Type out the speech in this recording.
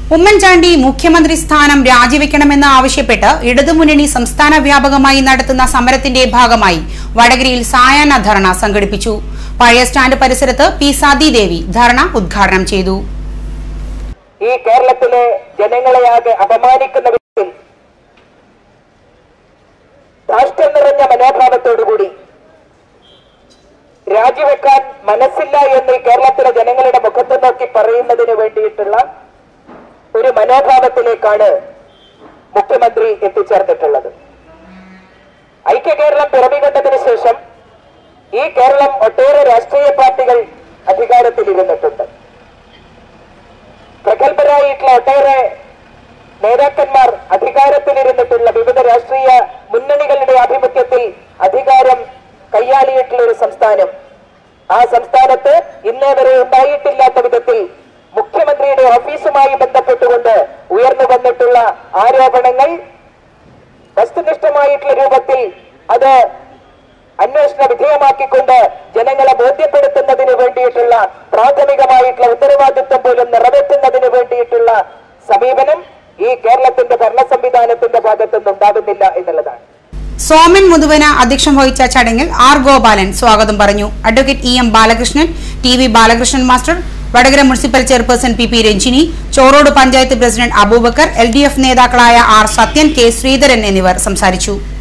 ഉമ്മൻചാണ്ടി മുഖ്യമന്ത്രി സ്ഥാനം രാജിവെക്കണമെന്ന് ആവശ്യപ്പെട്ട് ഇടതുമുന്നണി സംസ്ഥാന വ്യാപകമായി നടത്തുന്ന സമരത്തിന്റെ ഭാഗമായി വടകരയിൽ സായാഹ്ന ധർണ സംഘടിപ്പിച്ചു പഴയ സ്റ്റാൻഡ് പരിസരത്ത് പി സതീദേവി ധർണ ഉദ്ഘാടനം ചെയ്തു ഈ കേരളത്തിലെ ജനങ്ങളെയാകെ അപമാനിക്കുന്ന വിധത്തിൽ ധാഷ്ട്യം നിറഞ്ഞ മനോഭാവത്തോടുകൂടി രാജിവെക്കാൻ മനസ്സില്ല എന്ന് ഈ കേരളത്തിലെ ജനങ്ങളുടെ മുഖത്ത് നോക്കി പറയുന്നതിന് വേണ്ടിയിട്ടുള്ള ഒരു മനോഭാവത്തിലേക്കാണ് മുഖ്യമന്ത്രി എത്തിച്ചേർന്നിട്ടുള്ളത് ഐക്യ കേരളം പിറവികൊണ്ടതിന് ശേഷം ഈ കേരളം ഒട്ടേറെ രാഷ്ട്രീയ പാർട്ടികൾ അധികാരത്തിലിരുന്നിട്ടുണ്ട് പ്രഗത്ഭരായിട്ടുള്ള ഒട്ടേറെ നേതാക്കന്മാർ അധികാരത്തിലിരുന്നിട്ടുള്ള വിവിധ രാഷ്ട്രീയ മുന്നണികളുടെ ആഭിമുഖ്യത്തിൽ അധികാരം കൈയാളിയിട്ടുള്ള ഒരു സംസ്ഥാനം ആ സംസ്ഥാനത്ത് ഇന്നേ വരെ ഉണ്ടായിട്ടില്ലാത്ത വിധത്തിൽ മുഖ്യമന്ത്രിയുടെ ഓഫീസുമായി ബന്ധപ്പെട്ടുകൊണ്ട് ഉയർന്നു വന്നിട്ടുള്ള ആരോപണങ്ങൾ വസ്തുനിഷ്ഠമായിട്ടുള്ള രൂപത്തിൽ അത് അന്വേഷണ വിധേയമാക്കിക്കൊണ്ട് ജനങ്ങളെ ബോധ്യപ്പെടുത്തുന്നതിന് വേണ്ടിയിട്ടുള്ള പ്രാഥമികമായിട്ടുള്ള ഉത്തരവാദിത്വം പോലും നിറവേറ്റുന്നതിന് വേണ്ടിയിട്ടുള്ള സമീപനം ഈ കേരളത്തിന്റെ ഭരണ സംവിധാനത്തിന്റെ ഭാഗത്തുനിന്ന് ഉണ്ടാകുന്നില്ല എന്നുള്ളതാണ് സോമൻ മുതുവന അധ്യക്ഷം വഹിച്ച ചടങ്ങിൽ ആർ ഗോപാലൻ സ്വാഗതം പറഞ്ഞു advocate E M Balakrishnan T V Balakrishnan master Vadakara municipal chairperson P P Ranjini Chorode panchayat president Abubacker L D F നേതാക്കളായ ആർ സത്യൻ കെ ശ്രീധരൻ എന്നിവർ സംസാരിച്ചു